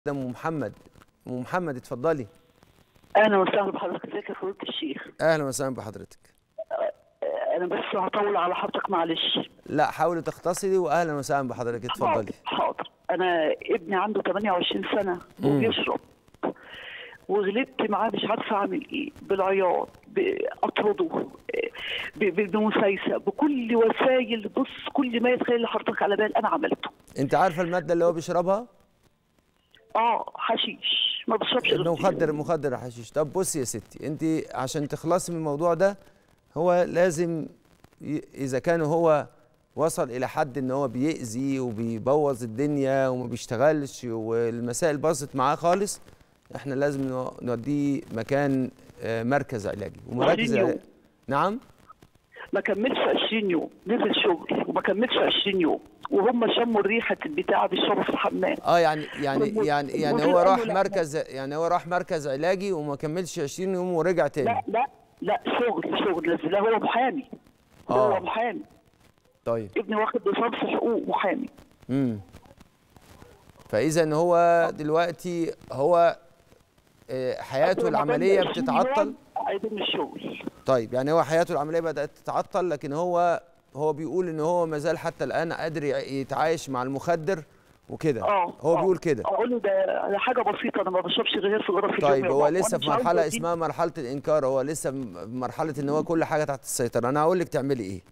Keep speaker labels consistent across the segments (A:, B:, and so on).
A: ده ام محمد ام محمد اتفضلي
B: اهلا وسهلا بحضرتك ازيك يا فضيله الشيخ
A: اهلا وسهلا بحضرتك
B: انا بس هطول على حضرتك معلش
A: لا حاولي تختصري واهلا وسهلا بحضرتك اتفضلي
B: حاضر حاضر انا ابني عنده 28 سنه وبيشرب وغلبت معاه مش عارفه اعمل ايه بالعياط باطرده ب- ب- بمسايسه بكل وسائل بص كل ما يتخيل حضرتك على بال انا عملته
A: انت عارفه الماده اللي هو بيشربها
B: اه حشيش ما بشربش غير
A: مخدر مخدر حشيش طب بصي يا ستي انت عشان تخلصي من الموضوع ده هو لازم ي- اذا كان هو وصل الى حد ان هو بيأذي وبيبوظ الدنيا وما بيشتغلش والمسائل باظت معاه خالص احنا لازم نو- نوديه مكان آه، مركز علاجي ومراكز
B: 20 يوم.
A: علاجي- نعم
B: ما كملش 20 يوم نزل شغل وما كملش 20 يوم وهم شموا ريحه البتاع بيشربوا في الحمام
A: اه يعني يعني
B: والم-
A: يعني يعني
B: والمدير
A: هو
B: قال له
A: راح
B: لا.
A: مركز يعني هو راح مركز علاجي وما كملش 20 يوم ورجع تاني
B: لا لا لا شغل شغل لا هو محامي
A: آه.
B: هو محامي
A: طيب
B: ابني واخد ليسانس حقوق محامي
A: امم فاذا ان هو دلوقتي هو آه، حياته العمليه بتتعطل
B: عايز من الشغل
A: طيب يعني هو حياته العمليه بدات تتعطل لكن هو هو بيقول ان هو ما زال حتى الان قادر يع- يتعايش مع المخدر وكده
B: اه
A: هو
B: آه.
A: بيقول كده
B: اقول له ده ده حاجه بسيطه انا ما بشربش غير سيجاره في
A: طيب
B: اليوم
A: هو
B: يا بابا،
A: لسه
B: وأنا
A: في
B: مش عاوزة
A: مرحله
B: أديه.
A: اسمها مرحله الانكار هو لسه في مرحله ان هو كل حاجه تحت السيطره انا هقول لك تعملي ايه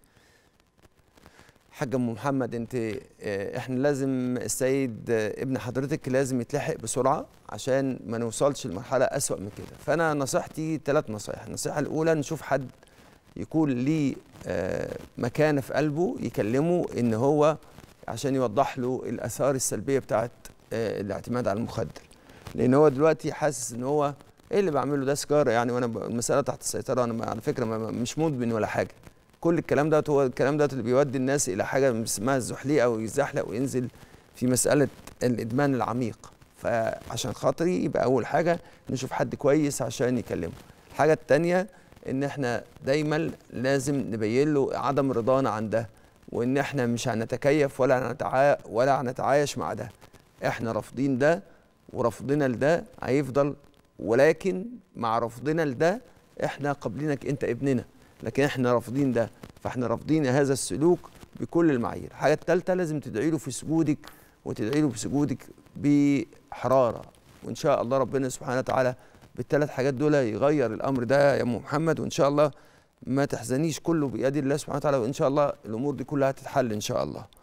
A: حاجة ام محمد انت اه، احنا لازم السيد اه، ابن حضرتك لازم يتلحق بسرعه عشان ما نوصلش لمرحله اسوأ من كده فانا نصيحتي ثلاث نصايح النصيحه الاولى نشوف حد يكون ليه اه، مكانه في قلبه يكلمه ان هو عشان يوضح له الاثار السلبيه بتاعت اه، الاعتماد على المخدر لان هو دلوقتي حاسس ان هو ايه اللي بعمله ده سيجاره يعني وانا ب- المساله تحت السيطره انا على فكره ما- ما- مش مدمن ولا حاجه كل الكلام ده هو الكلام ده اللي بيودي الناس الى حاجه اسمها الزحليقه ويزحلق وينزل في مساله الادمان العميق فعشان خاطري يبقى اول حاجه نشوف حد كويس عشان يكلمه الحاجه الثانيه ان احنا دايما لازم نبين له عدم رضانا عن ده وان احنا مش هنتكيف ولا هنتعا ولا هنتعايش مع ده احنا رافضين ده ورفضنا لده هيفضل ولكن مع رفضنا لده احنا قابلينك انت ابننا لكن احنا رافضين ده فاحنا رافضين هذا السلوك بكل المعايير الحاجه الثالثه لازم تدعي له في سجودك وتدعي له في سجودك بحراره وان شاء الله ربنا سبحانه وتعالى بالثلاث حاجات دول يغير الامر ده يا ام محمد وان شاء الله ما تحزنيش كله بيد الله سبحانه وتعالى وان شاء الله الامور دي كلها هتتحل ان شاء الله